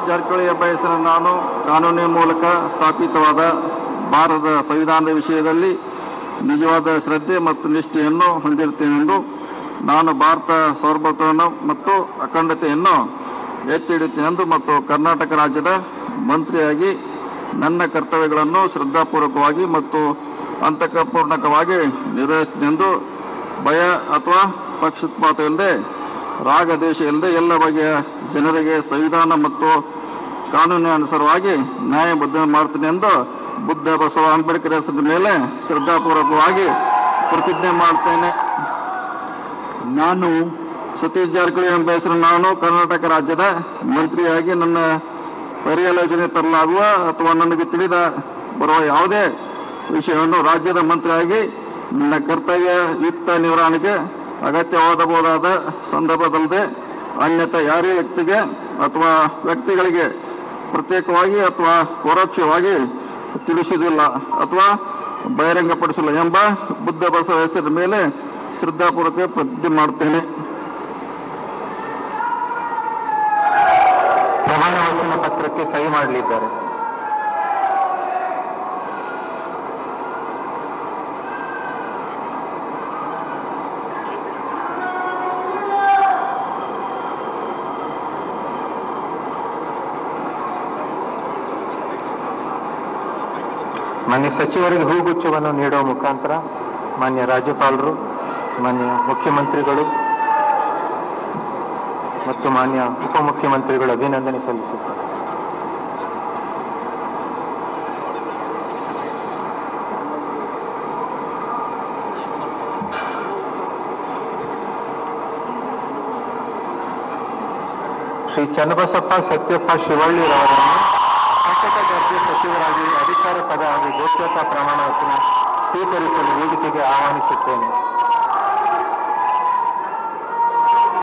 ಜಾರಕಿಹೊಳಿ ಎಂಬ ಹೆಸರನ್ನು ನಾನು ಕಾನೂನಿನ ಮೂಲಕ ಸ್ಥಾಪಿತವಾದ ಭಾರತದ ಸಂವಿಧಾನದ ವಿಷಯದಲ್ಲಿ ನಿಜವಾದ ಶ್ರದ್ಧೆ ಮತ್ತು ನಿಷ್ಠೆಯನ್ನು ಹೊಂದಿರುತ್ತೇನೆಂದು ನಾನು ಭಾರತ ಸಾರ್ವಭೌಮತ್ವವನ್ನು ಮತ್ತು ಅಖಂಡತೆಯನ್ನು ಎತ್ತಿ ಹಿಡಿಯುತ್ತೇನೆಂದು ಮತ್ತು ಕರ್ನಾಟಕ ರಾಜ್ಯದ ಮಂತ್ರಿಯಾಗಿ ನನ್ನ ಕರ್ತವ್ಯಗಳನ್ನು ಶ್ರದ್ಧಾಪೂರ್ವಕವಾಗಿ ಮತ್ತು ಅಂತಃಪೂರ್ಣಕವಾಗಿ ನಿರ್ವಹಿಸುತ್ತೇನೆಂದು ಭಯ ಅಥವಾ ಪಕ್ಷಪಾತವಿಲ್ಲದೆ ರಾಗ ದೇಶ ಇಲ್ಲದೆ ಎಲ್ಲ ಬಗೆಯ ಜನರಿಗೆ ಸಂವಿಧಾನ ಮತ್ತು ಕಾನೂನಿನ ಅನುಸಾರವಾಗಿ ನ್ಯಾಯ ಬದ್ಧ ಮಾಡ್ತೀನಿ ಎಂದು ಬುದ್ಧ ಬಸವ ಅಂಬೇಡ್ಕರ್ ಹೆಸರಿನ ಮೇಲೆ ಶ್ರದ್ಧಾಪೂರ್ವಕವಾಗಿ ಪ್ರತಿಜ್ಞೆ ಮಾಡ್ತೇನೆ ನಾನು ಸತೀಶ್ ಜಾರಕಿಹೊಳಿ ಎಂಬ ಹೆಸರು ನಾನು ಕರ್ನಾಟಕ ರಾಜ್ಯದ ಮಂತ್ರಿಯಾಗಿ ನನ್ನ ಪರ್ಯಾಲೋಚನೆ ತರಲಾಗುವ ಅಥವಾ ನನಗೆ ತಿಳಿದ ಬರುವ ಯಾವುದೇ ವಿಷಯವನ್ನು ರಾಜ್ಯದ ಮಂತ್ರಿಯಾಗಿ ನನ್ನ ಕರ್ತವ್ಯ ಯುಕ್ತ ನಿರ್ವಹಣೆಗೆ ಅಗತ್ಯವಾದಬಹುದಾದ ಸಂದರ್ಭದಲ್ಲದೆ ಅನ್ಯಥ ಯಾರೇ ವ್ಯಕ್ತಿಗೆ ಅಥವಾ ವ್ಯಕ್ತಿಗಳಿಗೆ ಪ್ರತ್ಯೇಕವಾಗಿ ಅಥವಾ ಪರೋಕ್ಷವಾಗಿ ತಿಳಿಸುವುದಿಲ್ಲ ಅಥವಾ ಬಹಿರಂಗಪಡಿಸಲ್ಲ ಎಂಬ ಬುದ್ಧ ಬಸವ ಹೆಸರಿನ ಮೇಲೆ ಶ್ರದ್ಧಾಪೂರ್ವಕ ಪ್ರತಿಜ್ಞೆ ಮಾಡುತ್ತೇನೆ ಪ್ರಮಾಣ ವಚನ ಪತ್ರಕ್ಕೆ ಸಹಿ ಮಾಡಲಿದ್ದಾರೆ ಮಾನ್ಯ ಸಚಿವರಿಗೆ ಹೂಗುಚ್ಛವನ್ನು ನೀಡುವ ಮುಖಾಂತರ ಮಾನ್ಯ ರಾಜ್ಯಪಾಲರು ಮಾನ್ಯ ಮುಖ್ಯಮಂತ್ರಿಗಳು ಮತ್ತು ಮಾನ್ಯ ಉಪಮುಖ್ಯಮಂತ್ರಿಗಳು ಅಭಿನಂದನೆ ಸಲ್ಲಿಸುತ್ತಾರೆ ಶ್ರೀ ಚನ್ನಬಸಪ್ಪ ಸತ್ಯಪ್ಪ ಶಿವಳ್ಳಿರವರನ್ನು ಸಂಪುಟ ದರ್ಜೆ ಸಚಿವರಾಗಿ ಅಧಿಕಾರ ಪದ ಹಾಗೂ ಗೋಪ್ಯತಾ ಪ್ರಮಾಣ ವಚನ ಸ್ವೀಕರಿಸಲು ವೇದಿಕೆಗೆ ಆಹ್ವಾನಿಸುತ್ತೇನೆ